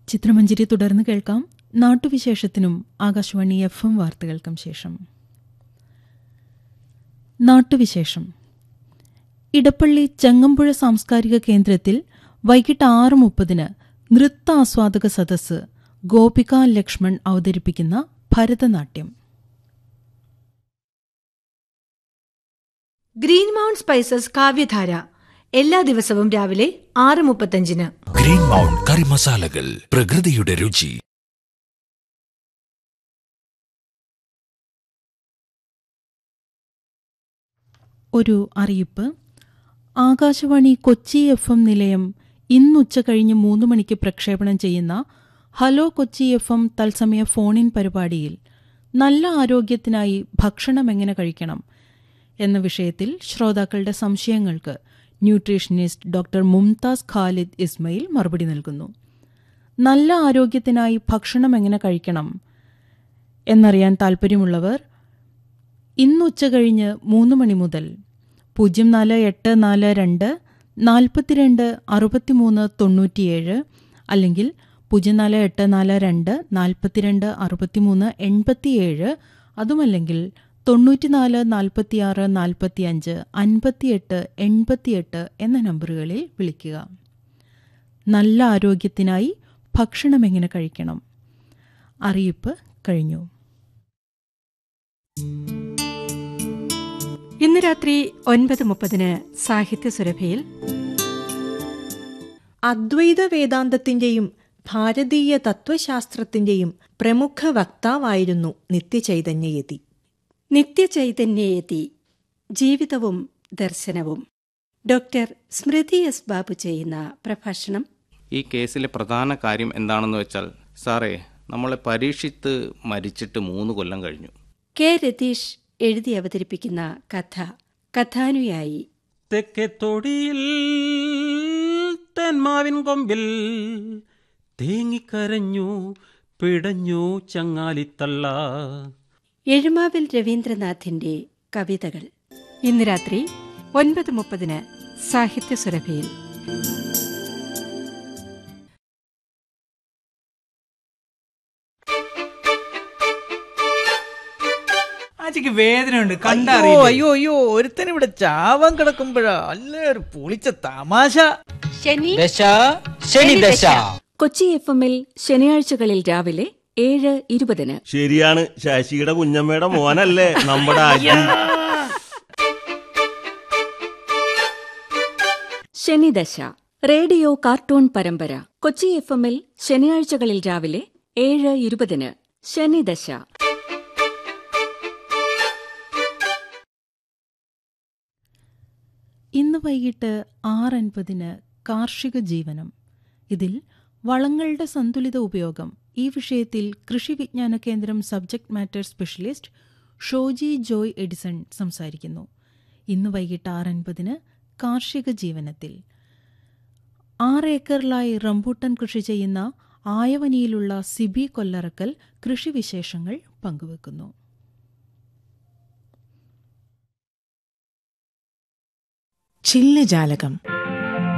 ചിത്രമഞ്ജരി തുടർന്ന് കേൾക്കാം നാട്ടുവിശേഷത്തിനും Akashvani F M വാർത്തകൾക്കും ശേഷം നാട്ടുവിശേഷം ഇടപ്പള്ളി ചങ്ങമ്പുഴ സാംസ്കാരിക കേന്ദ്രത്തിൽ വൈകിട്ട് ആറ് മുപ്പതിന് നൃത്ത ആസ്വാദക സദസ്സ് ഗോപിക ലക്ഷ്മൺ അവതരിപ്പിക്കുന്ന ഭരതനാട്യം ഗ്രീൻ മൗണ്ട് സ്പൈസസ് കാവ്യധാര എല്ലാ ദിവസവും രാവിലെ ആറ് മുപ്പത്തഞ്ചിന് ഗ്രീൻ മൗണ്ട് കറി മസാലകൾ പ്രകൃതിയുടെ രുചി ഒരു അറിയിപ്പ് ആകാശവാണി കൊച്ചി എഫ് എം നിലയം ഇന്നുച്ച കഴിഞ്ഞ് മൂന്ന് മണിക്ക് പ്രക്ഷേപണം ചെയ്യുന്ന ഹലോ കൊച്ചി എഫ് എം തത്സമയ ഫോണിൻ പരിപാടിയിൽ നല്ല ആരോഗ്യത്തിനായി ഭക്ഷണം എങ്ങനെ കഴിക്കണം എന്ന വിഷയത്തിൽ ശ്രോതാക്കളുടെ സംശയങ്ങൾക്ക് ന്യൂട്രീഷനിസ്റ്റ് ഡോക്ടർ മുംതാസ് ഖാലിദ് ഇസ്മയിൽ മറുപടി നൽകുന്നു നല്ല ആരോഗ്യത്തിനായി ഭക്ഷണം എങ്ങനെ കഴിക്കണം എന്നറിയാൻ താൽപ്പര്യമുള്ളവർ ഇന്ന് ഉച്ച കഴിഞ്ഞ് മൂന്ന് മണി മുതൽ പൂജ്യം നാല് എട്ട് നാല് രണ്ട് നാൽപ്പത്തിരണ്ട് അറുപത്തിമൂന്ന് തൊണ്ണൂറ്റിയേഴ് അല്ലെങ്കിൽ പൂജ്യം നാല് എട്ട് നാല് രണ്ട് നാൽപ്പത്തിരണ്ട് അറുപത്തിമൂന്ന് എൺപത്തിയേഴ് അതുമല്ലെങ്കിൽ തൊണ്ണൂറ്റിനാല് നാൽപ്പത്തിയാറ് നാൽപ്പത്തിയഞ്ച് അൻപത്തിയെട്ട് എൺപത്തിയെട്ട് എന്ന നമ്പറുകളിൽ വിളിക്കുക നല്ല ആരോഗ്യത്തിനായി ഭക്ഷണം എങ്ങനെ കഴിക്കണം അറിയിപ്പ് കഴിഞ്ഞു ഇന്ന് രാത്രി ഒൻപത് മുപ്പതിന് സാഹിത്യ സുരഭയിൽ അദ്വൈത വേദാന്തത്തിന്റെയും ഭാരതീയ തത്വശാസ്ത്രത്തിന്റെയും പ്രമുഖ വക്താവായിരുന്നു നിത്യചൈതന്യയതി നിത്യചൈതന്യയതി ജീവിതവും ദർശനവും ഡോക്ടർ സ്മൃതി എസ് ബാബു ചെയ്യുന്ന പ്രഭാഷണം ഈ കേസിലെ പ്രധാന കാര്യം എന്താണെന്ന് വെച്ചാൽ സാറേ നമ്മളെ പരീക്ഷിത്ത് മരിച്ചിട്ട് മൂന്ന് കൊല്ലം കഴിഞ്ഞു കെ രതീഷ് എഴുതി അവതരിപ്പിക്കുന്ന കഥ കഥാനുയായി തെക്കേ തൊടിയിൽ തെന്മാവിൻ കൊമ്പിൽ തേങ്ങിക്കരഞ്ഞു പിടഞ്ഞു ചങ്ങാലിത്തള്ള എഴുമാവിൽ രവീന്ദ്രനാഥിന്റെ കവിതകൾ ഇന്ന് രാത്രി ഒൻപത് മുപ്പതിന് സാഹിത്യ സുരഭയിൽ ആച്ചിക്ക് വേദനയുണ്ട് അയ്യോ കണ്ടറിയില്ല അയ്യോ അയ്യോ ഒരുത്തൻ ഇവിടെ ചാവാൻ കിടക്കുമ്പോഴാ അല്ല ഒരു പൊളിച്ച തമാശ ദശ ശനി ദശ കൊച്ചി എഫ് എമ്മിൽ ശനിയാഴ്ചകളിൽ രാവിലെ ഏഴ് ഇരുപതിന് ശരിയാണ് ശശിയുടെ കുഞ്ഞമ്മയുടെ മോനല്ലേ നമ്മുടെ അജി ശനിദശ റേഡിയോ കാർട്ടൂൺ പരമ്പര കൊച്ചി എഫ് എമ്മിൽ ശനിയാഴ്ചകളിൽ രാവിലെ ഏഴ് ഇരുപതിന് ശനിദശ ഇന്ന് വൈകിട്ട് ആറ് അൻപതിന് കാർഷിക ജീവനം ഇതിൽ വളങ്ങളുടെ സന്തുലിത ഉപയോഗം ഈ വിഷയത്തിൽ കൃഷി വിജ്ഞാന കേന്ദ്രം subject matter specialist Shoji Joy Edison സംസാരിക്കുന്നു ഇന്ന് വൈകിട്ട് ആറ് അൻപതിന് കാർഷിക ജീവനത്തിൽ ആറ് ഏക്കറിലായി റംബൂട്ടൻ കൃഷി ചെയ്യുന്ന ആയവനിയിലുള്ള സിബി കൊല്ലറക്കൽ കൃഷിവിശേഷങ്ങൾ പങ്കുവെക്കുന്നു ചില്ലജാലകം